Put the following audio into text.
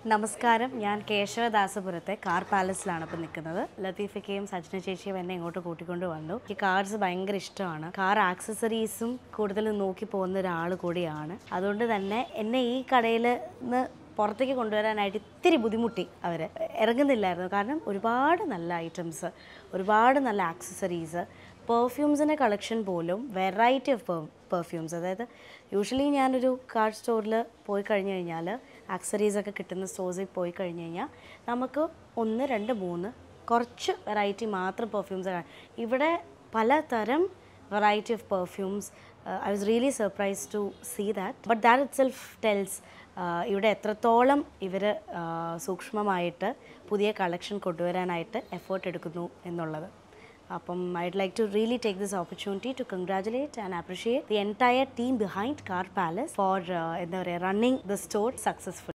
നമസ്കാരം ഞാൻ കേശവദാസപുരത്തെ കാർ പാലസിലാണ് ഇപ്പോൾ നിൽക്കുന്നത് ലത്തീഫയ്ക്കയും സജ്ന ചേച്ചിയും എന്നെ ഇങ്ങോട്ട് കൂട്ടിക്കൊണ്ട് വന്നു ഈ കാർസ് ഭയങ്കര ഇഷ്ടമാണ് കാർ ആക്സസറീസും കൂടുതൽ നോക്കി പോകുന്ന ഒരാൾ കൂടിയാണ് അതുകൊണ്ട് തന്നെ എന്നെ ഈ കടയിൽ നിന്ന് പുറത്തേക്ക് കൊണ്ടുവരാനായിട്ട് ഇത്തിരി ബുദ്ധിമുട്ടി അവർ ഇറങ്ങുന്നില്ലായിരുന്നു കാരണം ഒരുപാട് നല്ല ഐറ്റംസ് ഒരുപാട് നല്ല ആക്സസറീസ് പെർഫ്യൂംസിൻ്റെ കളക്ഷൻ പോലും വെറൈറ്റി ഓഫ് പെർഫ്യൂംസ് അതായത് യൂഷ്വലി ഞാനൊരു കാർ സ്റ്റോറിൽ പോയി കഴിഞ്ഞ് കഴിഞ്ഞാൽ ആക്സറീസ് ഒക്കെ കിട്ടുന്ന സ്റ്റോഴ്സിൽ പോയി കഴിഞ്ഞ് കഴിഞ്ഞാൽ നമുക്ക് ഒന്ന് രണ്ട് മൂന്ന് കുറച്ച് വെറൈറ്റി മാത്രം പെർഫ്യൂംസ് ഇവിടെ പലതരം variety of perfumes I was really surprise to see that but that itself tells ഇവിടെ എത്രത്തോളം ഇവർ സൂക്ഷ്മമായിട്ട് പുതിയ കളക്ഷൻ കൊണ്ടുവരാനായിട്ട് എഫേർട്ട് എടുക്കുന്നു എന്നുള്ളത് അപ്പം I'd like to really take this opportunity to congratulate and appreciate the entire team behind Car Palace for എന്താ പറയുക റണ്ണിങ് ദ സ്റ്റോർ സക്സസ്ഫുൾ